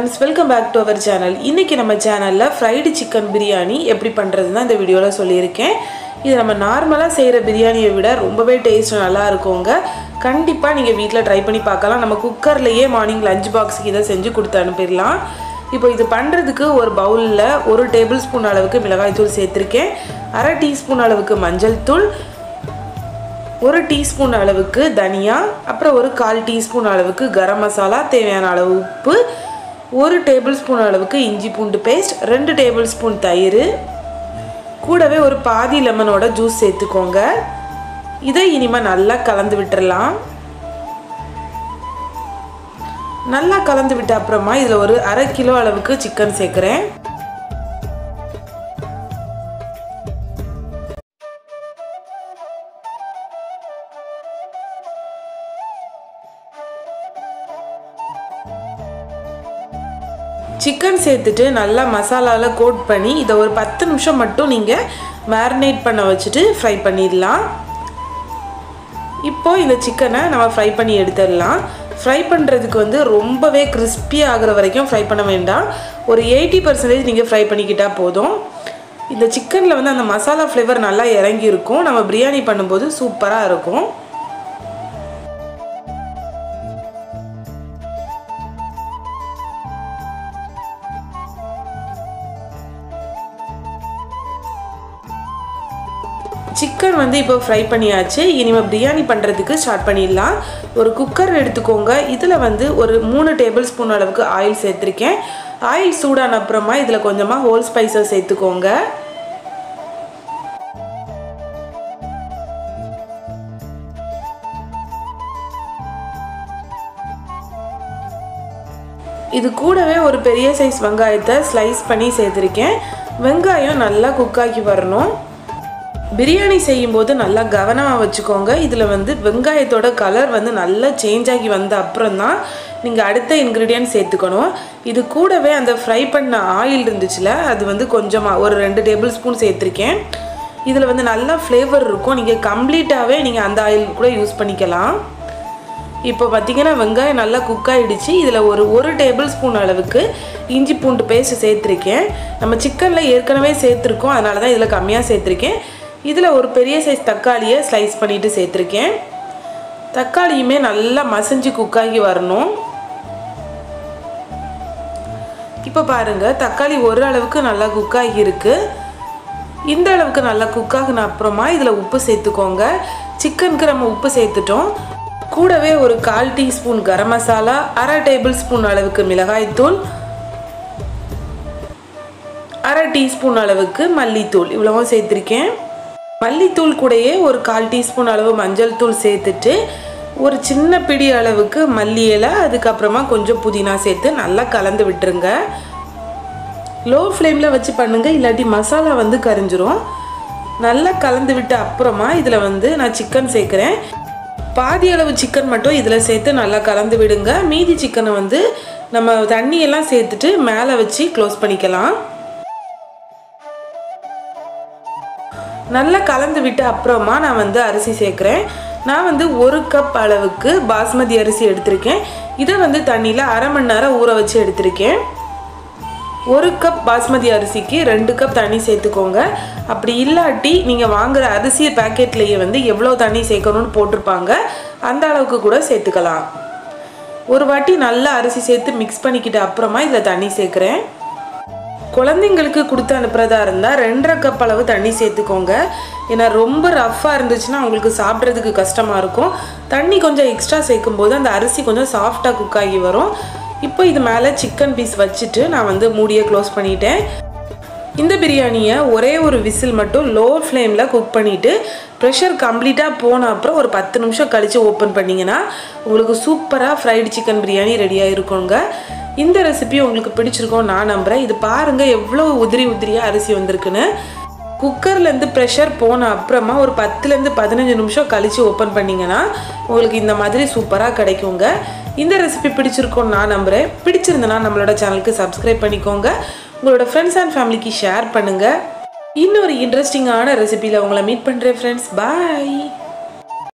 friends welcome back to our channel இன்றைக்கி நம்ம சேனலில் ஃப்ரைடு சிக்கன் பிரியாணி எப்படி பண்ணுறது தான் இந்த வீடியோவில் சொல்லியிருக்கேன் இது நம்ம நார்மலாக செய்கிற பிரியாணியை விட ரொம்பவே டேஸ்ட் நல்லா இருக்குங்க கண்டிப்பாக நீங்கள் வீட்டில் ட்ரை பண்ணி பார்க்கலாம் நம்ம குக்கர்லேயே மார்னிங் லஞ்ச் பாக்ஸுக்கு இதை செஞ்சு கொடுத்து அனுப்பிடலாம் இப்போ இது பண்ணுறதுக்கு ஒரு பவுலில் ஒரு டேபிள் ஸ்பூன் அளவுக்கு மிளகாய்த்தூள் சேர்த்துருக்கேன் அரை டீஸ்பூன் அளவுக்கு மஞ்சள் தூள் ஒரு டீஸ்பூன் அளவுக்கு தனியா அப்புறம் ஒரு கால் டீஸ்பூன் அளவுக்கு கரம் மசாலா தேவையான அளவு உப்பு ஒரு டேபிள் ஸ்பூன் அளவுக்கு இஞ்சி பூண்டு பேஸ்ட் ரெண்டு டேபிள் ஸ்பூன் தயிர் கூடவே ஒரு பாதி லெமனோட ஜூஸ் சேர்த்துக்கோங்க இதை இனிமேல் நல்லா கலந்து விட்டுறலாம் நல்லா கலந்து விட்ட அப்புறமா இதில் ஒரு அரை கிலோ அளவுக்கு சிக்கன் சேர்க்குறேன் சிக்கன் சேர்த்துட்டு நல்லா மசாலாவில் கோட் பண்ணி இதை ஒரு பத்து நிமிஷம் மட்டும் நீங்கள் மேரினேட் பண்ண வச்சுட்டு ஃப்ரை பண்ணிடலாம் இப்போது இந்த சிக்கனை நம்ம ஃப்ரை பண்ணி எடுத்துடலாம் ஃப்ரை பண்ணுறதுக்கு வந்து ரொம்பவே கிறிஸ்பி ஆகிற வரைக்கும் ஃப்ரை பண்ண வேண்டாம் ஒரு எயிட்டி பர்சன்டேஜ் நீங்கள் ஃப்ரை பண்ணிக்கிட்டால் போதும் இந்த சிக்கனில் வந்து அந்த மசாலா ஃப்ளேவர் நல்லா இறங்கி இருக்கும் நம்ம பிரியாணி பண்ணும்போது சூப்பராக இருக்கும் சிக்கன் வந்து இப்போ ஃப்ரை பண்ணியாச்சு இனிமேல் பிரியாணி பண்ணுறதுக்கு ஸ்டார்ட் பண்ணிடலாம் ஒரு குக்கர் எடுத்துக்கோங்க இதில் வந்து ஒரு மூணு டேபிள் ஸ்பூன் அளவுக்கு ஆயில் சேர்த்துருக்கேன் ஆயில் சூடான அப்புறமா இதில் கொஞ்சமாக ஹோல் ஸ்பைசஸ் சேர்த்துக்கோங்க இது கூடவே ஒரு பெரிய சைஸ் வெங்காயத்தை ஸ்லைஸ் பண்ணி சேர்த்துருக்கேன் வெங்காயம் நல்லா குக்காக்கி வரணும் பிரியாணி செய்யும்போது நல்லா கவனமாக வச்சுக்கோங்க இதில் வந்து வெங்காயத்தோட கலர் வந்து நல்லா சேஞ்ச் ஆகி வந்த அப்புறம் தான் நீங்கள் அடுத்த இன்க்ரீடியன்ட் சேர்த்துக்கணும் இது கூடவே அந்த ஃப்ரை பண்ண ஆயில் இருந்துச்சுல அது வந்து கொஞ்சமாக ஒரு ரெண்டு டேபிள் ஸ்பூன் சேர்த்துருக்கேன் இதில் வந்து நல்லா ஃப்ளேவர் இருக்கும் நீங்கள் கம்ப்ளீட்டாகவே நீங்கள் அந்த ஆயில் கூட யூஸ் பண்ணிக்கலாம் இப்போ பார்த்தீங்கன்னா வெங்காயம் நல்லா குக் ஆகிடுச்சு இதில் ஒரு ஒரு டேபிள் ஸ்பூன் அளவுக்கு இஞ்சி பூண்டு பேஸ்ட் சேர்த்துருக்கேன் நம்ம சிக்கனில் ஏற்கனவே சேர்த்துருக்கோம் அதனால தான் இதில் கம்மியாக சேர்த்துருக்கேன் இதில் ஒரு பெரிய சைஸ் தக்காளியை ஸ்லைஸ் பண்ணிவிட்டு சேர்த்துருக்கேன் தக்காளியுமே நல்லா மசிஞ்சு குக்காகி வரணும் இப்போ பாருங்கள் தக்காளி ஒரு அளவுக்கு நல்லா குக்காகி இருக்குது இந்த அளவுக்கு நல்லா குக்காகின அப்புறமா இதில் உப்பு சேர்த்துக்கோங்க சிக்கனுக்கு நம்ம உப்பு சேர்த்துட்டோம் கூடவே ஒரு கால் டீஸ்பூன் கரம் மசாலா அரை டேபிள் ஸ்பூன் அளவுக்கு மிளகாய்த்தூள் அரை டீஸ்பூன் அளவுக்கு மல்லித்தூள் இவ்வளவும் சேர்த்துருக்கேன் மல்லித்தூள் கூடயே ஒரு கால் டீஸ்பூன் அளவு மஞ்சள் தூள் சேர்த்துட்டு ஒரு சின்ன பிடி அளவுக்கு மல்லி இலை அதுக்கப்புறமா கொஞ்சம் புதினா சேர்த்து நல்லா கலந்து விட்டுருங்க லோ ஃப்ளேமில் வச்சு பண்ணுங்கள் இல்லாட்டி மசாலா வந்து கரிஞ்சிரும் நல்லா கலந்து விட்டு அப்புறமா இதில் வந்து நான் சிக்கன் சேர்க்குறேன் பாதி அளவு சிக்கன் மட்டும் இதில் சேர்த்து நல்லா கலந்து விடுங்க மீதி சிக்கனை வந்து நம்ம தண்ணியெல்லாம் சேர்த்துட்டு மேலே வச்சு க்ளோஸ் பண்ணிக்கலாம் நல்லா கலந்து விட்டு அப்புறமா நான் வந்து அரிசி சேர்க்குறேன் நான் வந்து ஒரு கப் அளவுக்கு பாஸ்மதி அரிசி எடுத்திருக்கேன் இதை வந்து தண்ணியில் அரை மணி நேரம் ஊற வச்சு எடுத்திருக்கேன் ஒரு கப் பாஸ்மதி அரிசிக்கு ரெண்டு கப் தண்ணி சேர்த்துக்கோங்க அப்படி இல்லாட்டி நீங்கள் வாங்குகிற அரிசி பேக்கெட்லேயே வந்து எவ்வளோ தண்ணி சேர்க்கணும்னு போட்டிருப்பாங்க அந்த அளவுக்கு கூட சேர்த்துக்கலாம் ஒரு வாட்டி நல்லா அரிசி சேர்த்து மிக்ஸ் பண்ணிக்கிட்ட அப்புறமா இதில் தண்ணி சேர்க்குறேன் குழந்தைங்களுக்கு கொடுத்து அனுப்புகிறதா இருந்தால் ரெண்டரை கப் அளவு தண்ணி சேர்த்துக்கோங்க ஏன்னா ரொம்ப ரஃப்பாக இருந்துச்சுன்னா அவங்களுக்கு சாப்பிட்றதுக்கு கஷ்டமாக இருக்கும் தண்ணி கொஞ்சம் எக்ஸ்ட்ரா சேர்க்கும் போது அந்த அரிசி கொஞ்சம் சாஃப்டாக குக் ஆகி வரும் இப்போ இது மேலே சிக்கன் பீஸ் வச்சுட்டு நான் வந்து மூடியை க்ளோஸ் பண்ணிட்டேன் இந்த பிரியாணியை ஒரே ஒரு விசில் மட்டும் லோ ஃப்ளேமில் குக் பண்ணிவிட்டு ப்ரெஷர் கம்ப்ளீட்டாக போன அப்புறம் ஒரு பத்து நிமிஷம் கழித்து ஓப்பன் பண்ணிங்கன்னா உங்களுக்கு சூப்பராக ஃப்ரைடு சிக்கன் பிரியாணி ரெடியாக இருக்குங்க இந்த ரெசிபி உங்களுக்கு பிடிச்சிருக்கோம் நான் நம்புகிறேன் இது பாருங்கள் எவ்வளோ உதிரி உதிரியாக அரிசி வந்திருக்குன்னு குக்கர்லேருந்து ப்ரெஷர் போன அப்புறமா ஒரு பத்துலேருந்து பதினஞ்சு நிமிஷம் கழித்து ஓப்பன் பண்ணிங்கன்னா உங்களுக்கு இந்த மாதிரி சூப்பராக கிடைக்குங்க இந்த ரெசிபி பிடிச்சிருக்கோம் நான் நம்புகிறேன் பிடிச்சிருந்தனா நம்மளோட சேனலுக்கு சப்ஸ்கிரைப் பண்ணிக்கோங்க உங்களோட ஃப்ரெண்ட்ஸ் அண்ட் ஃபேமிலிக்கு ஷேர் பண்ணுங்கள் இன்னொரு இன்ட்ரெஸ்டிங்கான ரெசிபியில் உங்களை மீட் பண்ணுறேன் ஃப்ரெண்ட்ஸ் பாய்